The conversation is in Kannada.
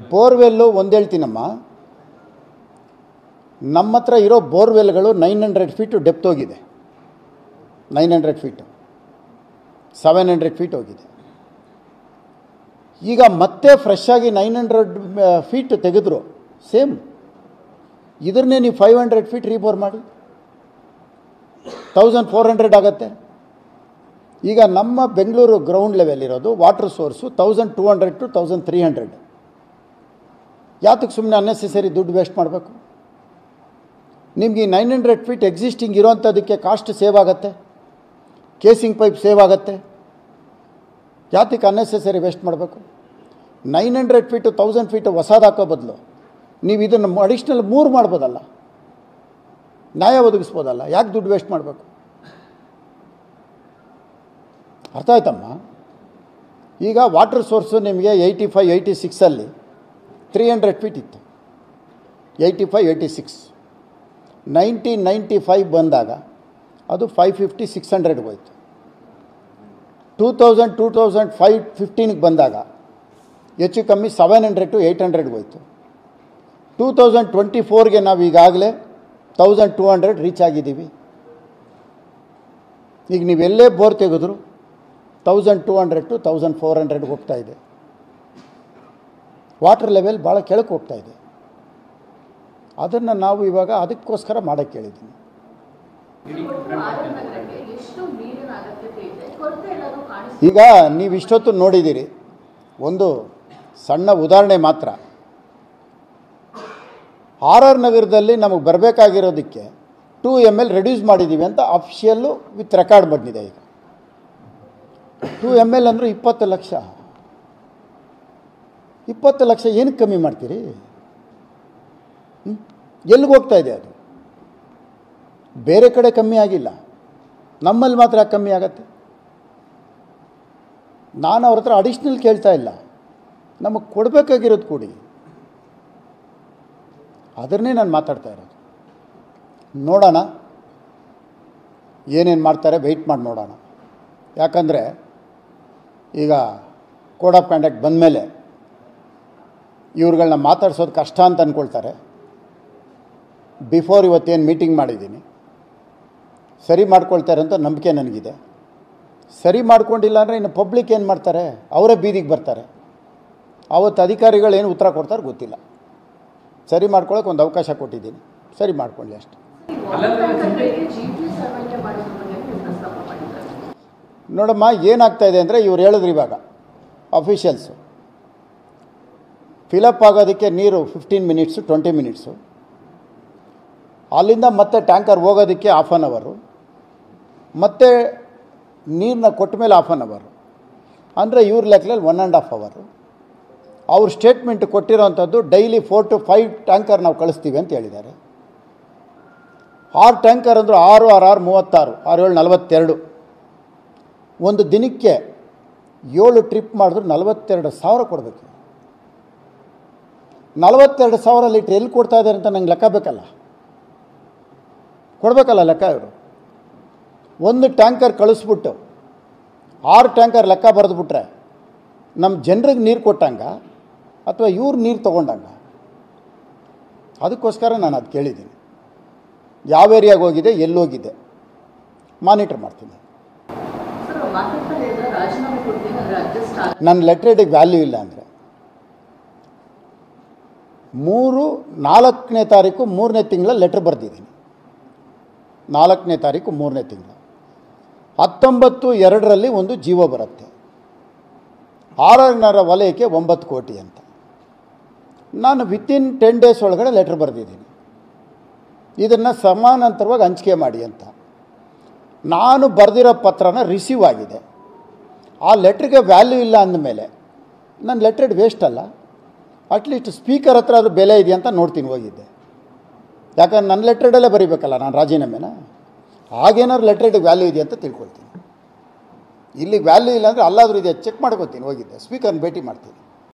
ಬೋರ್ವೆಲ್ಲು ಒಂದು ಹೇಳ್ತೀನಮ್ಮ ನಮ್ಮ ಹತ್ರ ಇರೋ ಬೋರ್ವೆಲ್ಗಳು ನೈನ್ ಹಂಡ್ರೆಡ್ ಫೀಟು ಡೆಪ್ತ್ ಹೋಗಿದೆ nine hundred feet seven hundred feet ಹೋಗಿದೆ ಈಗ ಮತ್ತೆ ಫ್ರೆಶ್ ಆಗಿ ನೈನ್ ಹಂಡ್ರೆಡ್ ಫೀಟ್ ತೆಗೆದ್ರು ಸೇಮ್ ಇದನ್ನೇ ನೀವು ಫೈವ್ ಹಂಡ್ರೆಡ್ ಫೀಟ್ ರೀಬೋರ್ ಮಾಡಿ ತೌಸಂಡ್ ಫೋರ್ ಹಂಡ್ರೆಡ್ ಆಗುತ್ತೆ ಈಗ ನಮ್ಮ ಬೆಂಗಳೂರು ಗ್ರೌಂಡ್ ಲೆವೆಲ್ ಇರೋದು water source thousand two hundred to thousand three hundred ಯಾತಕ್ಕೆ ಸುಮ್ಮನೆ ಅನ್ನೆಸೆಸರಿ ದುಡ್ಡು ವೇಸ್ಟ್ ಮಾಡಬೇಕು ನಿಮಗೆ ಈ ನೈನ್ ಹಂಡ್ರೆಡ್ ಫೀಟ್ ಎಕ್ಸಿಸ್ಟಿಂಗ್ ಇರೋವಂಥದ್ದಕ್ಕೆ ಕಾಸ್ಟ್ ಸೇವ್ ಆಗುತ್ತೆ ಕೇಸಿಂಗ್ ಪೈಪ್ ಸೇವ್ ಆಗುತ್ತೆ ಯಾತಕ್ಕೆ ಅನ್ನೆಸೆಸರಿ ವೇಸ್ಟ್ ಮಾಡಬೇಕು nine hundred feet thousand feet ಹೊಸದು ಹಾಕೋ ಬದಲು ನೀವು ಇದನ್ನು ಅಡಿಷ್ನಲ್ ಮೂರು ಮಾಡ್ಬೋದಲ್ಲ ನ್ಯಾಯ ಒದಗಿಸ್ಬೋದಲ್ಲ ಯಾಕೆ ದುಡ್ಡು ವೇಸ್ಟ್ ಮಾಡಬೇಕು ಅರ್ಥ ಆಯ್ತಮ್ಮ ಈಗ ವಾಟರ್ ಸೋರ್ಸು ನಿಮಗೆ ಏಯ್ಟಿ ಫೈವ್ ಏಯ್ಟಿ ಸಿಕ್ಸಲ್ಲಿ ತ್ರೀ ಹಂಡ್ರೆಡ್ ಫೀಟ್ ಇತ್ತು eighty five eighty six nineteen ninety five ಬಂದಾಗ ಅದು ಫೈವ್ ಫಿಫ್ಟಿ ಸಿಕ್ಸ್ ಹಂಡ್ರೆಡ್ಗೆ ಹೋಯ್ತು two thousand two thousand five ಫಿಫ್ಟೀನ್ಗೆ ಬಂದಾಗ ಹೆಚ್ಚು ಕಮ್ಮಿ ಸೆವೆನ್ ಹಂಡ್ರೆಡ್ ಟು ಏಯ್ಟ್ ಹಂಡ್ರೆಡ್ಗೆ ಹೋಯ್ತು ಟೂ ತೌಸಂಡ್ ಟ್ವೆಂಟಿ ಫೋರ್ಗೆ ನಾವು ಈಗಾಗಲೇ ತೌಸಂಡ್ ಟೂ ಹಂಡ್ರೆಡ್ ರೀಚ್ ಆಗಿದ್ದೀವಿ ಈಗ ನೀವೆಲ್ಲೇ ಬೋರ್ ತೆಗೆದ್ರು thousand two hundred to thousand four ಹಂಡ್ರೆಡ್ಗೆ ಹೋಗ್ತಾ ಇದೆ ವಾಟರ್ ಲೆವೆಲ್ ಭಾಳ ಕೆಳಕ್ಕೆ ಹೋಗ್ತಾ ಇದೆ ಅದನ್ನು ನಾವು ಇವಾಗ ಅದಕ್ಕೋಸ್ಕರ ಮಾಡೋಕ್ಕೆ ಹೇಳಿದ್ದೀನಿ ಆರ್ ನಗರಕ್ಕೆ ಎಷ್ಟು ನೀರಿನ ಅಗತ್ಯತೆ ಇದೆ ಕೊರತೆ ಎಲ್ಲಾದ್ರೂ ಕಾಣಿಸ್ತಾ ಈಗ ನೀವು ಇಷ್ಟೊತ್ತು ನೋಡಿದ್ದೀರಿ ಒಂದು ಸಣ್ಣ ಉದಾಹರಣೆ ಮಾತ್ರ ಆರ್ ಆರ್ ನಗರದಲ್ಲಿ ನಮಗೆ ಬರಬೇಕಾಗಿರೋದಕ್ಕೆ ಟೂ ಎಮ್ ಎಲ್ ರೆಡ್ಯೂಸ್ ಮಾಡಿದ್ದೀವಿ ಅಂತ ಅಫಿಷಿಯಲ್ಲು ವಿತ್ ರೆಕಾರ್ಡ್ ಬಂದಿದೆ ಈಗ ಟೂ ಎಮ್ ಎಲ್ ಅಂದರೆ ಇಪ್ಪತ್ತು ಲಕ್ಷ ಇಪ್ಪತ್ತು ಲಕ್ಷ ಏನಕ್ಕೆ ಕಮ್ಮಿ ಮಾಡ್ತೀರಿ ಎಲ್ಲಿಗೆ ಹೋಗ್ತಾ ಇದೆ ಅದು ಬೇರೆ ಕಡೆ ಕಮ್ಮಿ ಆಗಿಲ್ಲ ನಮ್ಮಲ್ಲಿ ಮಾತ್ರ ಯಾಕೆ ಕಮ್ಮಿ ಆಗತ್ತೆ ನಾನು ಅವ್ರ ಹತ್ರ ಅಡಿಷ್ನಲ್ ಕೇಳ್ತಾ ಇಲ್ಲ ನಮಗೆ ಕೊಡಬೇಕಾಗಿರೋದು ಕೊಡಿ ಅದನ್ನೇ ನಾನು ಮಾತಾಡ್ತಾ ಇರೋದು ನೋಡೋಣ ಏನೇನು ಮಾಡ್ತಾರೆ ವೆಯ್ಟ್ ಮಾಡಿ ನೋಡೋಣ ಯಾಕಂದರೆ ಈಗ ಕೋಡ್ ಆಫ್ ಕಂಡಕ್ಟ್ ಬಂದಮೇಲೆ ಇವ್ರುಗಳನ್ನ ಮಾತಾಡ್ಸೋದು ಕಷ್ಟ ಅಂತ ಅಂದ್ಕೊಳ್ತಾರೆ ಬಿಫೋರ್ ಇವತ್ತೇನು ಮೀಟಿಂಗ್ ಮಾಡಿದ್ದೀನಿ ಸರಿ ಮಾಡ್ಕೊಳ್ತಾರೆ ಅಂತ ನಂಬಿಕೆ ನನಗಿದೆ ಸರಿ ಮಾಡ್ಕೊಂಡಿಲ್ಲ ಅಂದರೆ ಇನ್ನು ಪಬ್ಲಿಕ್ ಏನು ಮಾಡ್ತಾರೆ ಅವರೇ ಬೀದಿಗೆ ಬರ್ತಾರೆ ಅವತ್ತು ಅಧಿಕಾರಿಗಳು ಏನು ಉತ್ತರ ಕೊಡ್ತಾರೆ ಗೊತ್ತಿಲ್ಲ ಸರಿ ಮಾಡ್ಕೊಳ್ಳೋಕೆ ಒಂದು ಅವಕಾಶ ಕೊಟ್ಟಿದ್ದೀನಿ ಸರಿ ಮಾಡ್ಕೊಳ್ಳಿ ಅಷ್ಟೆ ಜಿ ಪಿ ಸರ್ವೆಂಟೆ ಮಾಡೋದ್ರ ಬಗ್ಗೆ ನೀವು ಪ್ರಸ್ತಾಪ ಮಾಡಿದ್ದಾರೆ ನೋಡಮ್ಮ ಏನಾಗ್ತಾ ಇದೆ ಅಂದರೆ ಇವ್ರು ಹೇಳಿದ್ರು ಇವಾಗ ಅಫಿಷಿಯಲ್ಸು ಫಿಲಪ್ ಆಗೋದಕ್ಕೆ ನೀರು ಫಿಫ್ಟೀನ್ ಮಿನಿಟ್ಸು ಟ್ವೆಂಟಿ ಮಿನಿಟ್ಸು ಅಲ್ಲಿಂದ ಮತ್ತೆ ಟ್ಯಾಂಕರ್ ಹೋಗೋದಕ್ಕೆ ಹಾಫ್ ಆನ್ ಅವರು ಮತ್ತೆ ನೀರನ್ನ ಕೊಟ್ಟ ಮೇಲೆ ಹಾಫ್ ಆನ್ ಅವರು ಅಂದರೆ ಇವ್ರ ಲೆಕ್ಕದಲ್ಲಿ ಒನ್ ಆ್ಯಂಡ್ ಹಾಫ್ ಅವರು ಅವ್ರ ಸ್ಟೇಟ್ಮೆಂಟ್ ಕೊಟ್ಟಿರೋವಂಥದ್ದು daily four to five tanker ನಾವು ಕಳಿಸ್ತೀವಿ ಅಂತ ಹೇಳಿದ್ದಾರೆ ಆರು ಟ್ಯಾಂಕರ್ ಅಂದರು ಆರು ಆರು ಆರು ಮೂವತ್ತಾರು ಆರು ಏಳು ನಲವತ್ತೆರಡು ಒಂದು ದಿನಕ್ಕೆ ಏಳು ಟ್ರಿಪ್ ಮಾಡಿದ್ರು ನಲವತ್ತೆರಡು ಸಾವಿರ ಕೊಡಬೇಕು ನಲವತ್ತೆರಡು ಸಾವಿರ ಲೀಟ್ರ್ ಎಲ್ಲಿ ಕೊಡ್ತಾ ಇದ್ದಾರೆ ಅಂತ ನಂಗೆ ಲೆಕ್ಕ ಬೇಕಲ್ಲ ಕೊಡಬೇಕಲ್ಲ ಲೆಕ್ಕ ಇವರು ಒಂದು ಟ್ಯಾಂಕರ್ ಕಳಿಸ್ಬಿಟ್ಟು ಆರು ಟ್ಯಾಂಕರ್ ಲೆಕ್ಕ ಬರೆದುಬಿಟ್ರೆ ನಮ್ಮ ಜನರಿಗೆ ನೀರು ಕೊಟ್ಟಂಗ ಅಥವಾ ಇವ್ರು ನೀರು ತೊಗೊಂಡಂಗ ಅದಕ್ಕೋಸ್ಕರ ನಾನು ಅದು ಕೇಳಿದ್ದೀನಿ ಯಾವ ಏರಿಯಾಗೆ ಹೋಗಿದೆ ಎಲ್ಲೋಗಿದೆ ಮಾನಿಟರ್ ಮಾಡ್ತೀನಿ ಸರ್ ಮಾತಾಡ್ತಾ ಹೇಳಿದ್ರೆ ರಾಜೀನಾಮೆ ಕೊಡ್ತೀನಿ ಅಂದ್ರೆ ಅಡ್ಜಸ್ಟ್ ಆಗ ನನ್ನ ಲೆಟ್ರೇಟಿಗೆ ವ್ಯಾಲ್ಯೂ ಇಲ್ಲ ಅಂದರೆ ಮೂರು ನಾಲ್ಕನೇ ತಾರೀಕು ಮೂರನೇ ತಿಂಗಳ ಲೆಟ್ರ್ ಬರೆದಿದ್ದೀನಿ ನಾಲ್ಕನೇ ತಾರೀಕು ಮೂರನೇ ತಿಂಗಳು ಹತ್ತೊಂಬತ್ತು ಎರಡರಲ್ಲಿ ಒಂದು ಜೀವ ಬರುತ್ತೆ ಆರನರ ವಲಯಕ್ಕೆ ಒಂಬತ್ತು ಕೋಟಿ ಅಂತ ನಾನು ವಿತಿನ್ ಟೆನ್ ಡೇಸ್ ಒಳಗಡೆ ಲೆಟ್ರ್ ಬರೆದಿದ್ದೀನಿ ಇದನ್ನು ಸಮಾನಾಂತರವಾಗಿ ಹಂಚಿಕೆ ಮಾಡಿ ಅಂತ ನಾನು ಬರೆದಿರೋ ಪತ್ರನ ರಿಸೀವ್ ಆಗಿದೆ ಆ ಲೆಟ್ರಿಗೆ ವ್ಯಾಲ್ಯೂ ಇಲ್ಲ ಅಂದಮೇಲೆ ನನ್ನ ಲೆಟ್ರೆಡ್ ವೇಸ್ಟ್ ಅಲ್ಲ ಅಟ್ಲೀಸ್ಟ್ ಸ್ಪೀಕರ್ ಹತ್ರ ಅದು ಬೆಲೆ ಇದೆಯಾ ಅಂತ ನೋಡ್ತೀನಿ ಹೋಗಿದ್ದೆ ಯಾಕಂದ್ರೆ ನನ್ನ ಲೆಟ್ರೆಡಲ್ಲೇ ಬರೀಬೇಕಲ್ಲ ನಾನು ರಾಜೀನಾಮೆನ ಆಗೇನಾದ್ರು ಲೆಟ್ರೆಡಿಗೆ ವ್ಯಾಲ್ಯೂ ಇದೆಯಾ ಅಂತ ತಿಳ್ಕೊಳ್ತೀನಿ ಇಲ್ಲಿಗೆ ವ್ಯಾಲ್ಯೂ ಇಲ್ಲ ಅಂದರೆ ಅಲ್ಲಾದರೂ ಇದೆ ಚೆಕ್ ಮಾಡ್ಕೋತೀನಿ ಹೋಗಿದ್ದೆ ಸ್ಪೀಕರ್ನ ಭೇಟಿ ಮಾಡ್ತೀನಿ